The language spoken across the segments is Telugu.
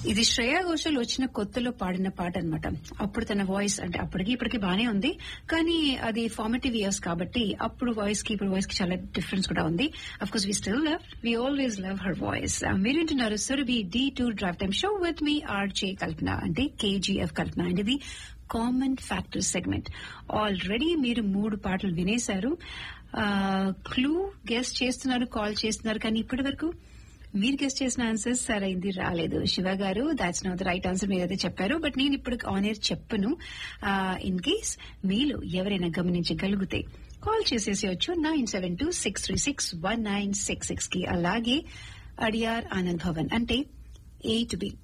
ఇది శ్రేయా ఘోషల్ వచ్చిన కొత్తలో పాడిన పాట అన్నమాట అప్పుడు తన వాయిస్ అంటే అప్పటికి ఇప్పటికి బానే ఉంది కానీ అది ఫార్మేటివ్ ఇయర్స్ కాబట్టి అప్పుడు వాయిస్ కి ఇప్పుడు వాయిస్ కి చాలా డిఫరెన్స్ కూడా ఉంది of course we still love we always love her voice మీరు వింటున్నారు Surabhi D two drive time show with me RJ Kalpana అంటే కేజీఎఫ్ కల్పన అండ్ ఇది కామన్ ఫ్యాక్టర్ సెగ్మెంట్ ఆల్రెడీ మీరు మూడు పాటలు వినేశారు క్లూ గెస్ట్ చేస్తున్నారు కాల్ చేస్తున్నారు కానీ ఇప్పటి వరకు మీరు గెస్ట్ చేసిన ఆన్సర్ సరైంది రాలేదు Siva garu that's not the right answer మీరైతే చెప్పారు బట్ నేను ఇప్పుడు ఆన్ ఎయిర్ చెప్పను ఇన్ కేస్ మీలో ఎవరైనా గమనించగలిగితే కాల్ చేసేసేయచ్చు nine seven two six three six one nine six six కి అలాగే అడియార్ ఆనంద్ భవన్ అంటే ఏ టు బి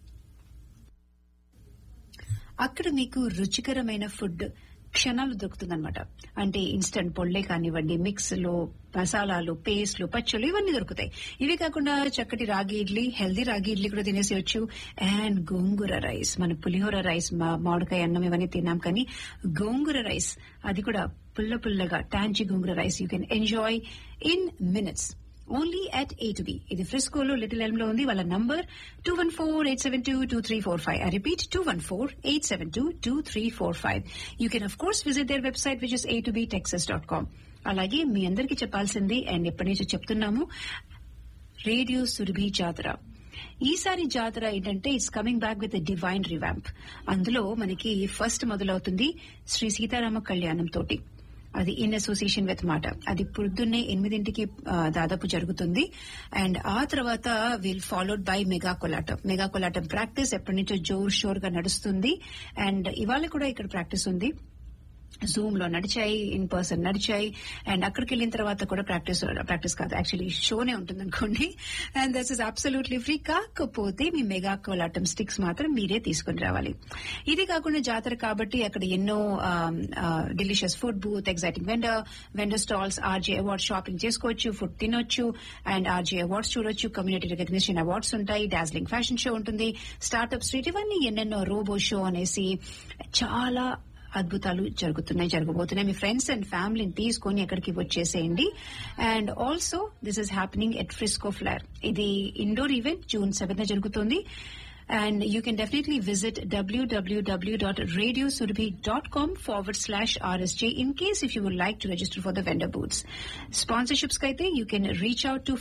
అక్కడ మీకు రుచికరమైన ఫుడ్ క్షణాలు దొరుకుతుందన్నమాట అంటే ఇన్స్టంట్ పొళ్ళే కానివ్వండి మిక్స్ లో మసాలాలు పేస్ట్లు పచ్చళ్ళు ఇవన్నీ దొరుకుతాయి ఇవి కాకుండా చక్కటి రాగి ఇడ్లీ హెల్దీ రాగి ఇడ్లీ కూడా తినేసేయచ్చు అండ్ గోంగూర రైస్ మన పులిహోర రైస్ మామిడికాయ అన్నం ఇవన్నీ తిన్నాం కానీ గోంగూర రైస్ అది కూడా పుల్ల పుల్లగా tangy gongura rice you can enjoy in minutes only at A two B ఇది ఫ్రిస్కోలో లిటిల్ ఎల్మ్ లో ఉంది వాళ్ళ number two one four eight seven two two three four five I repeat two one four eight seven two two three four five you can of course visit their website which is A two B Texas dot com అలాగే మీ అందరికీ చెప్పాల్సింది అండ్ ఎప్పటి నుంచో చెప్తున్నాము రేడియో సురభి జాతర ఈసారి జాతర ఏంటంటే it's coming back with divine revamp అందులో మనకి ఫస్ట్ మొదలవుతుంది శ్రీ సీతారామ కళ్యాణం తోటి అది ఇన్ అసోసియేషన్ విత్ మాట అది పొద్దున్నే ఎనిమిదింటికి దాదాపు జరుగుతుంది అండ్ ఆ తర్వాత will followed by mega Kolatam mega Kolatam practice ఎప్పటి నుంచో జోర్ షోర్ గా నడుస్తుంది అండ్ ఇవాళ కూడా ఇక్కడ ప్రాక్టీస్ ఉంది జూమ్ లో నడిచాయి ఇన్ పర్సన్ నడిచాయి అండ్ అక్కడికి వెళ్ళిన తర్వాత కూడా ప్రాక్టీస్ ప్రాక్టీస్ కాదు యాక్చువల్లీ షోనే ఉంటుంది అనుకోండి and this is absolutely free కాకపోతే మీ మెగా కోలాటం స్టిక్స్ మాత్రం మీరే తీసుకుని రావాలి ఇది కాకుండా జాతర కాబట్టి అక్కడ ఎన్నో delicious food booth exciting vendor vendor stalls RJ awards shopping చేసుకోవచ్చు ఫుడ్ తినొచ్చు అండ్ ఆర్జే అవార్డ్స్ చూడొచ్చు కమ్యూనిటీ రికగ్నిషన్ అవార్డ్స్ ఉంటాయి డార్జిలింగ్ ఫ్యాషన్ షో ఉంటుంది స్టార్ట్అప్ స్ట్రీట్ ఇవన్నీ ఎన్నెన్నో రోబో షో అనేసి చాలా అద్భుతాలు జరుగుతున్నాయి జరగబోతున్నాయి మీ ఫ్రెండ్స్ అండ్ ఫ్యామిలీని తీసుకొని ఎక్కడికి వచ్చేసేయండి and also this is happening at Frisco Flyer ఇది ఇండోర్ ఈవెంట్ జూన్ సెవెన్ జరుగుతుంది and you can definitely visit www.radiosurabhi.com forward slash RSJ in case if you would like to register for the vendor booths. Sponsorships kaite you can reach out to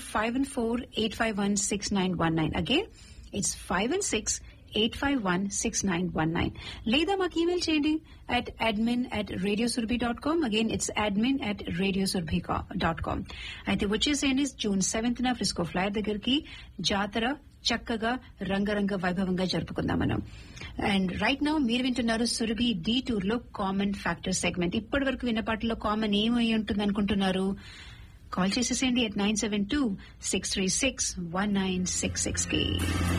514-851-6919. Again, it's 5 and 6 eight five one six nine one nine లేదా మాకు ఈమెయిల్ చేయండి at admin at radio Surabhi dot com again it's admin at radio Surabhi dot com అయితే వచ్చేసేయండి జూన్ సెవెంత్ న ఫ్రిస్కో ఫ్లైర్ దగ్గరికి జాతర చక్కగా రంగరంగ వైభవంగా జరుపుకుందాం మనం అండ్ రైట్ నౌ మీరు వింటున్నారు సురభి డి టూర్ లో కామన్ ఫ్యాక్టర్ సెగ్మెంట్ ఇప్పటి వరకు విన్న పాటలో కామన్ ఏమై ఉంటుంది అనుకుంటున్నారు కాల్ చేసేసేయండి at nine seven two six three six one nine six six కి